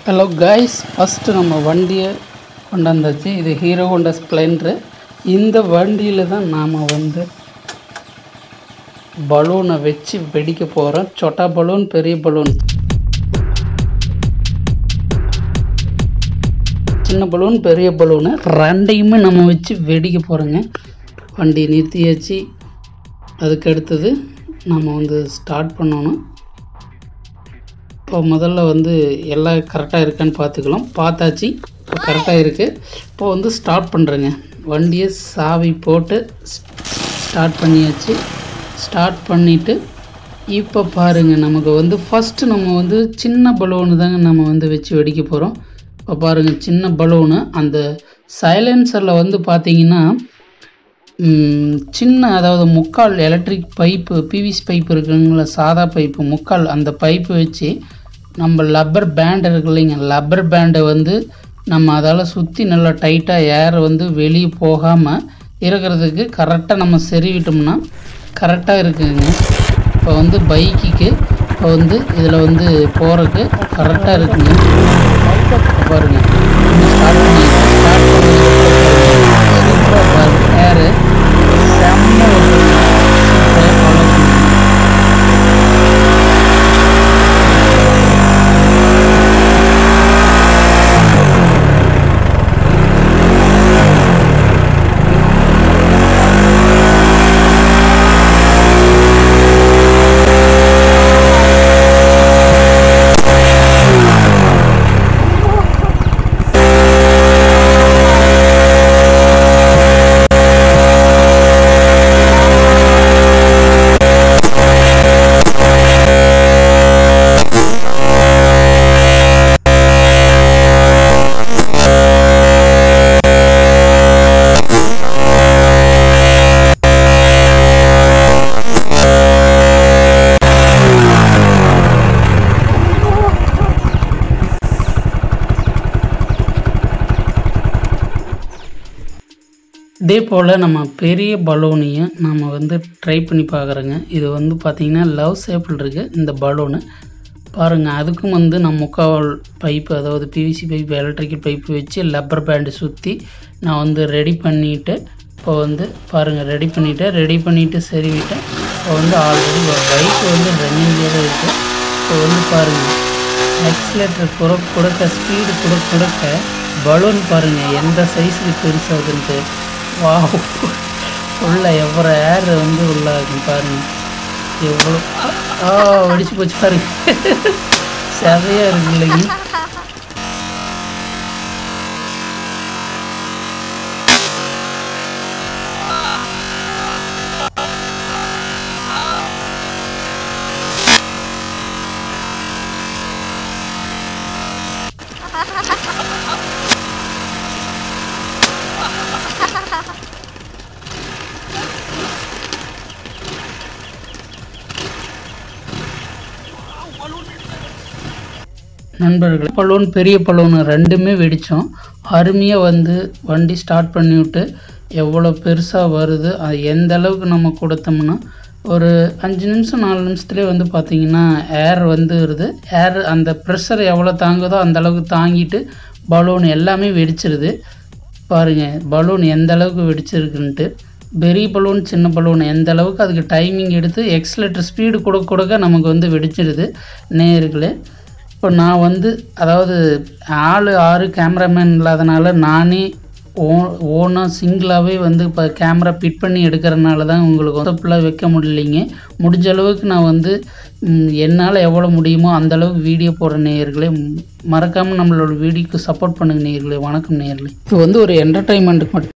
Hello guys first நம்ம வண்டியை கொண்டாந்தாச்சு இது ஹீரோ ஹோண்டா ஸ்ப்ளெண்டரு இந்த வண்டியில் தான் நாம் வந்து பலூனை வச்சு வெடிக்க போகிறோம் சொட்டா பலூன் பெரிய பலூன் சின்ன பலூன் பெரிய பலூனு ரெண்டையுமே நம்ம வச்சு வெடிக்க போகிறோங்க வண்டி நிறுத்தியாச்சு அதுக்கு அடுத்தது நம்ம வந்து ஸ்டார்ட் பண்ணணும் இப்போ முதல்ல வந்து எல்லாம் கரெக்டாக இருக்கான்னு பார்த்துக்கலாம் பார்த்தாச்சு இப்போ கரெக்டாக இருக்குது இப்போ வந்து ஸ்டார்ட் பண்ணுறேங்க வண்டியை சாவி போட்டு ஸ்டார்ட் பண்ணியாச்சு ஸ்டார்ட் பண்ணிவிட்டு இப்போ பாருங்கள் நமக்கு வந்து ஃபஸ்ட்டு நம்ம வந்து சின்ன பலூனு தாங்க நம்ம வந்து வச்சு வெடிக்க போகிறோம் இப்போ பாருங்கள் சின்ன பலூனு அந்த சைலன்சரில் வந்து பார்த்தீங்கன்னா ம், சின்ன அதாவது முக்கால் எலக்ட்ரிக் பைப்பு பிவிசி பைப் இருக்குங்களா சாதா பைப்பு முக்கால் அந்த பைப்பு வச்சு நம்ம லப்பர் பேண்ட் இருக்கு இல்லைங்க லப்பர் பேண்டை வந்து நம்ம அதால் சுற்றி நல்லா டைட்டாக ஏர் வந்து வெளியே போகாமல் இருக்கிறதுக்கு கரெக்டாக நம்ம செறிவிட்டோம்னா கரெக்டாக இருக்குங்க இப்போ வந்து பைக்குக்கு இப்போ வந்து இதில் வந்து போகிறதுக்கு கரெக்டாக இருக்குங்க இப்ப பாருங்க ஸ்டார்ட் பண்ணி ஸ்டார்ட் சூப்பராக பாருங்க ஏரு செம்ம ஒரு சூப்பராக follow பண்ணுங்க. இதே போல் நம்ம பெரிய பலூனையும் நம்ம வந்து ட்ரை பண்ணி பார்க்குறோங்க இது வந்து பார்த்திங்கன்னா லவ் ஷேப்பில் இருக்குது இந்த பலூனு பாருங்கள் அதுக்கும் வந்து நான் முக்கால் பைப்பு அதாவது பிவிசி பைப்பு எலக்ட்ரிக்கல் பைப்பு வச்சு லப்பர் பேண்டு சுற்றி நான் வந்து ரெடி பண்ணிவிட்டு இப்போ வந்து பாருங்கள் ரெடி பண்ணிவிட்டேன் ரெடி பண்ணிவிட்டு சரிவிட்டேன் இப்போ வந்து ஆல்ரெடி பைக் வந்து ரன்னிங்லேயே தான் இருக்குது இப்போ வந்து பாருங்கள் எக்ஸலேட்டர் குற கொடுக்க ஸ்பீடு கொடுக்க கொடுக்க பலூன் பாருங்கள் எந்த சைஸுக்கு பெருசாகுன்ட்டு வா உள்ள எவ்வளோ ஏர் வந்து உள்ளாகும் பாருங்க எவ்வளோ ஆ வெடிச்சு போச்சு பாருங்க செதையாக இருக்கு இல்லைங்க நண்பர்களே பலூன் பெரிய பலூன் ரெண்டுமே வெடித்தோம் அருமையாக வந்து வண்டி ஸ்டார்ட் பண்ணி விட்டு எவ்வளோ பெருசாக வருது அது எந்த அளவுக்கு நம்ம கொடுத்தோம்னா ஒரு அஞ்சு நிமிஷம் நாலு நிமிஷத்துலேயே வந்து பார்த்திங்கன்னா ஏர் வந்து வருது ஏர் அந்த ப்ரெஷர் எவ்வளோ தாங்குதோ அந்த அளவுக்கு தாங்கிட்டு பலூன் எல்லாமே வெடிச்சிருது பாருங்க பலூன் எந்த அளவுக்கு வெடிச்சிருக்குன்ட்டு பெரிய பலூன் சின்ன பலூன் எந்த அளவுக்கு அதுக்கு டைமிங் எடுத்து எக்ஸலேட்டர் ஸ்பீடு கொடுக்க கொடுக்க நமக்கு வந்து வெடிச்சிருது நேர்களே இப்போ நான் வந்து அதாவது ஆள் ஆறு கேமராமேன் இல்லாதனால நானே ஓ ஓனாக சிங்கிளாகவே வந்து இப்போ கேமரா ஃபிட் பண்ணி எடுக்கிறனால தான் உங்களுக்கு வந்து ஃபுல்லாக வைக்க முடியலைங்க முடிஞ்ச அளவுக்கு நான் வந்து ம், என்னால் எவ்வளோ முடியுமோ அந்த அளவுக்கு வீடியோ போடுற நேயர்களே மறக்காமல் நம்மளோட வீடியோக்கு சப்போர்ட் பண்ணுங்க நேயர்களே வணக்கம் நேயர்களே இது வந்து ஒரு என்டர்டைன்மெண்ட்டுக்கு மட்டும்